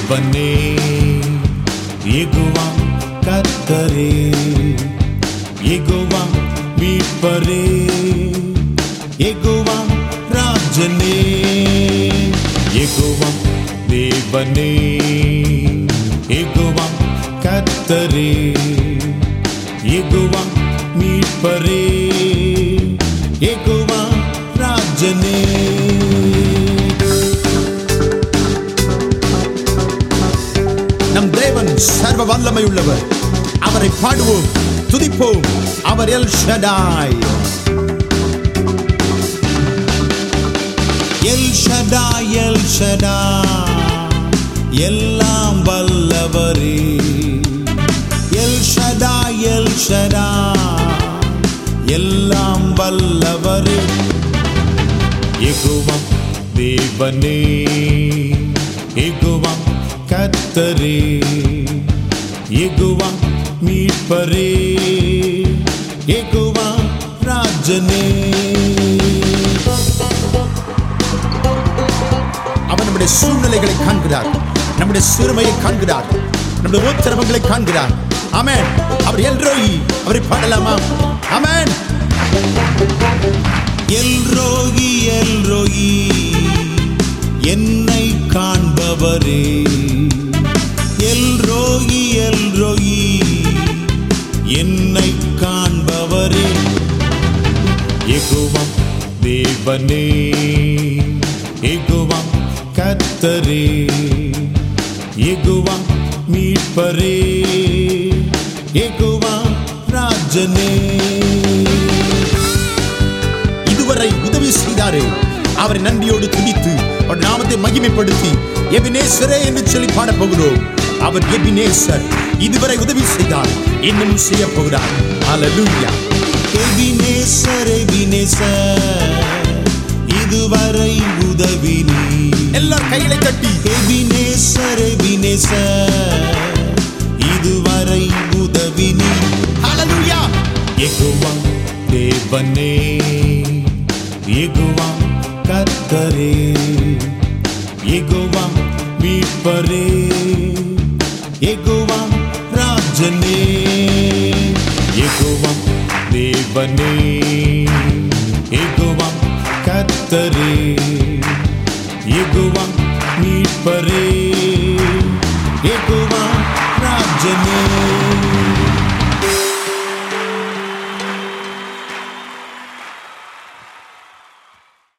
தேவனே எகுவா கர்த்தரே எகுவா மீட்பரே எகுவா ராஜனே எகுவா தேவனே எகுவா கர்த்தரே எகுவா மீட்பரே எகுவா ராஜனே நம் தேவன் சர்வ வல்லமை உள்ளவர் அவரை பாடுவோம் துதிப்போம் அவர் El Shaddai El Shaddai El Shaddai எல்லாம் வல்லவரே எல் ஷடாய் எல் ஷடாய் எல்லாம் வல்லவரே எகுவம் தேவனே எகுவம் கத்தரே எகுவம் மீட்பரே எகுவம் ராஜனே அவர் நம்முடைய சூழ்நிலைகளை காண்கிறார் நம்முடைய சிறுமையை காண்கிறார் நம்முடைய உத்தரவங்களை காண்கிறார் ஆமென் அவர் எல்ரோயி அவரை பாடலாமா ஆமென் எல்ரோகி எல்ரோகி என்னை காண்பவரே எல்ரோகி எல்ரோகி என்னை காண்பவரே எகுவம் தேவனே எகுவம் கத்தரே எகுவம் மீட்பரே எகுவம் ராஜனே இதுவரை உதவி செய்தாரே அவரை நன்றியோடு துதித்து அவர் நாமத்தை மகிமைப்படுத்தி எபினேசரே என்று சொல்லி பாடப் போகிறோம் அவர் எபினேசர் இதுவரை உதவி செய்தார் இன்னும் செய்ய போகிறார் ஹalleluya எபினேசர் எபினேசர் இதுவரை உதவி நீ எல்லார் கைகளை தட்டி எபினேசர் எபினேசர் இதுவரை உதவி நீ ஹalleluya யெகோவா தேவனே யெகோவா கர்த்தரே யெகோவா மீட்பரே யெகோவா ராஜனே யெகோவா தேவனே யெகோவா கர்த்தரே யெகோவா மீட்பரே யெகோவா ராஜனே